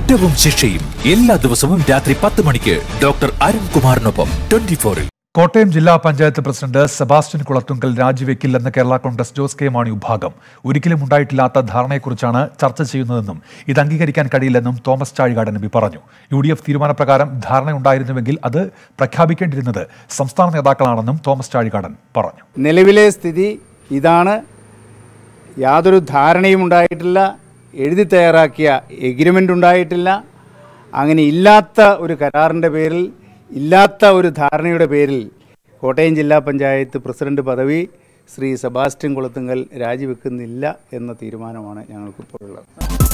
കുറ്റവും ശിക്ഷയും എല്ലാ ദിവസവും രാത്രി പത്ത് മണിക്ക് ഡോക്ടർ അരുൺകുമാറിനൊപ്പം ട്വന്റി ഫോറിൽ കോട്ടയം ജില്ലാ പഞ്ചായത്ത് പ്രസിഡന്റ് സെബാസ്റ്റ്യൻ കുളത്തുങ്കൽ രാജിവെക്കില്ലെന്ന് കേരള കോൺഗ്രസ് ജോസ് കെ മാണി വിഭാഗം ഒരിക്കലും ഉണ്ടായിട്ടില്ലാത്ത ധാരണയെക്കുറിച്ചാണ് ചർച്ച ചെയ്യുന്നതെന്നും ഇത് അംഗീകരിക്കാൻ കഴിയില്ലെന്നും തോമസ് ചാഴികാടൻ എം പി പറഞ്ഞു യു ഡി എഫ് തീരുമാനപ്രകാരം ധാരണയുണ്ടായിരുന്നുവെങ്കിൽ അത് പ്രഖ്യാപിക്കേണ്ടിരുന്നത് സംസ്ഥാന നേതാക്കളാണെന്നും തോമസ് ചാഴികാടൻ പറഞ്ഞു നിലവിലെ സ്ഥിതി ഇതാണ് യാതൊരു ധാരണയും ഉണ്ടായിട്ടില്ല എഴുതി തയ്യാറാക്കിയ എഗ്രിമെൻ്റ് ഉണ്ടായിട്ടില്ല അങ്ങനെ ഇല്ലാത്ത ഒരു കരാറിൻ്റെ പേരിൽ ഇല്ലാത്ത ഒരു ധാരണയുടെ പേരിൽ കോട്ടയം ജില്ലാ പഞ്ചായത്ത് പ്രസിഡന്റ് പദവി ശ്രീ സെബാസ്റ്റ്യൻ കുളത്തുങ്കൽ രാജിവെക്കുന്നില്ല എന്ന തീരുമാനമാണ് ഞങ്ങൾക്കിപ്പോൾ ഉള്ളത്